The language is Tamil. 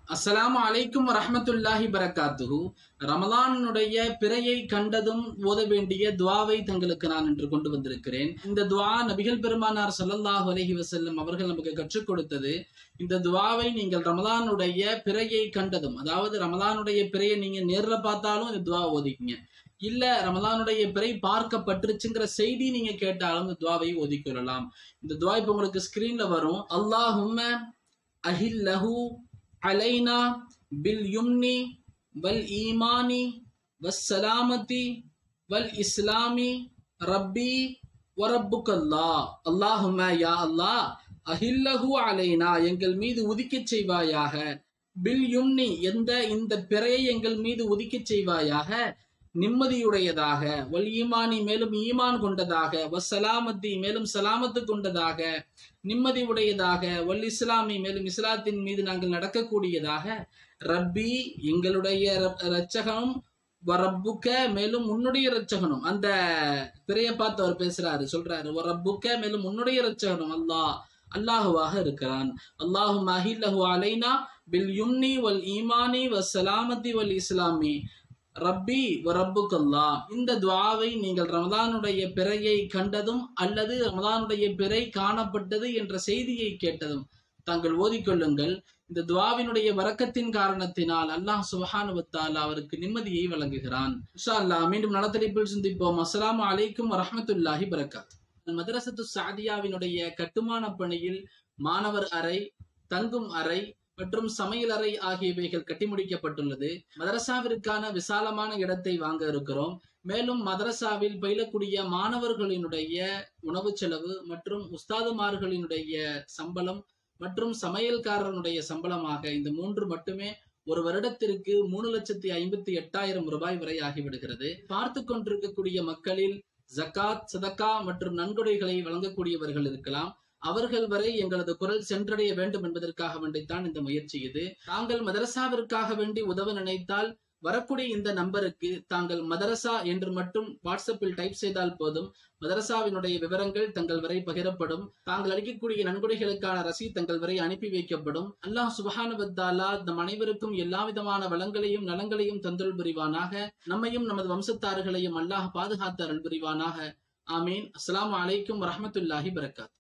அஸ்ஸலாமு அலைக்கும் வரஹ்மத்துல்லாஹி பரக்காத்துஹு ரமலானுடைய பிறையை கண்டதும் ஓத வேண்டிய துவாவை தங்களுக்கு நான் இன்று கொண்டு வந்திருக்கிறேன் இந்த துவா நபிகள் பெருமானார் ஸல்லல்லாஹு அலைஹி வஸல்லம் அவர்கள் நமக்கு கற்றுக் கொடுத்தது இந்த துவாவை நீங்கள் ரமலானுடைய பிறையை கண்டதும் அதாவது ரமலானுடைய பிறையை நீங்க நேர்ல பார்த்தாலும் இந்த துவா ஓதிக்குங்க இல்ல ரமலானுடைய பிறை பார்க்கப்பட்டுருச்சுங்கிற செய்தி நீங்க கேட்டாலும் இந்த துவாவை ஓதிக்கொள்ளலாம் இந்த துவா இப்ப உங்களுக்கு ஸ்கிரீன்ல வரும் அல்லாஹும்ம அஹில்லஹு அலைனா பில் யும்னி வல் ஈமானி வஸ்ஸலாமதி வல் இஸ்லாமி ரப்பி வரப்புக்கல்லா அல்லாஹும்ம யா அல்லாஹ் அஹில்லஹு அலைனா எங்கள் மீது உதிக்கச் செய்வாயாக பில் யும்னி எந்த இந்த பிறையை எங்கள் மீது உதிக்கச் செய்வாயாக நிம்மதியுடையதாக வல் ஈமானி மேலும் ஈமான் கொண்டதாக வசலாமத்தி மேலும் சலாமத்து கொண்டதாக நிம்மதி உடையதாக வல் இஸ்லாமி மேலும் இஸ்லாத்தின் மீது நாங்கள் நடக்கக்கூடியதாக ரப்பி எங்களுடைய ரச்சகனும் ரப்புக்க மேலும் உன்னுடைய ரச்சகனும் அந்த பிறைய பார்த்து அவர் பேசுறாரு சொல்றாரு ரப்புக்க மேலும் உன்னுடைய ரச்சகனும் அல்லாஹ் அல்லாஹுவாக இருக்கிறான் அல்லாஹு மஹில்லஹு அலைனா பில் யும்னி வல் ஈமானி வல் சலாமத்தி வல் இஸ்லாமி ரப்பி ரப்புக்கல்லா இந்த துவாவை நீங்கள் ரமதானுடைய பிறையை கண்டதும் அல்லது ரமதானுடைய பிறை காணப்பட்டது என்ற செய்தியை கேட்டதும் தாங்கள் ஓதிக்கொள்ளுங்கள் இந்த துவாவினுடைய வரக்கத்தின் காரணத்தினால் அல்லாஹ் சுபஹானுவத்தால் அவருக்கு நிம்மதியை வழங்குகிறான் இன்ஷா அல்லாஹ் மீண்டும் நலத்தடிப்பில் சிந்திப்போம் அஸ்ஸலாமு அலைக்கும் வரஹமத்துல்லாஹி பரக்காத் மதரசத்து சாதியாவினுடைய கட்டுமான பணியில் மாணவர் அறை தங்கும் அறை மற்றும் சமையல் அறை ஆகியவைகள் கட்டி முடிக்கப்பட்டுள்ளது மதரசாவிற்கான விசாலமான இடத்தை வாங்க இருக்கிறோம் மேலும் மதரசாவில் பயிலக்கூடிய மாணவர்களினுடைய உணவு செலவு மற்றும் உஸ்தாதுமார்களினுடைய சம்பளம் மற்றும் சமையல்காரனுடைய சம்பளமாக இந்த மூன்று மட்டுமே ஒரு வருடத்திற்கு மூணு லட்சத்தி ஐம்பத்தி எட்டாயிரம் ரூபாய் வரை ஆகிவிடுகிறது பார்த்து கொண்டிருக்கக்கூடிய மக்களில் ஜக்காத் சதக்கா மற்றும் நன்கொடைகளை வழங்கக்கூடியவர்கள் இருக்கலாம் அவர்கள் வரை எங்களது குரல் சென்றடைய வேண்டும் என்பதற்காக வேண்டித்தான் இந்த முயற்சி இது தாங்கள் மதரசாவிற்காக வேண்டி உதவ நினைத்தால் வரக்கூடிய இந்த நம்பருக்கு தாங்கள் மதரசா என்று மட்டும் வாட்ஸ்அப்பில் டைப் செய்தால் போதும் மதரசாவினுடைய விவரங்கள் தங்கள் வரை பகிரப்படும் தாங்கள் அளிக்கக்கூடிய நன்கொடைகளுக்கான ரசி தங்கள் வரை அனுப்பி வைக்கப்படும் அல்லாஹ் சுபஹானுவத்தாலா நம் அனைவருக்கும் எல்லா விதமான வளங்களையும் நலங்களையும் தந்தல் புரிவானாக நம்மையும் நமது வம்சத்தார்களையும் அல்லாஹ் பாதுகாத்து அருள் புரிவானாக ஆமீன் அஸ்லாம் அலைக்கும் வரமத்துல்லாஹி வரகாத்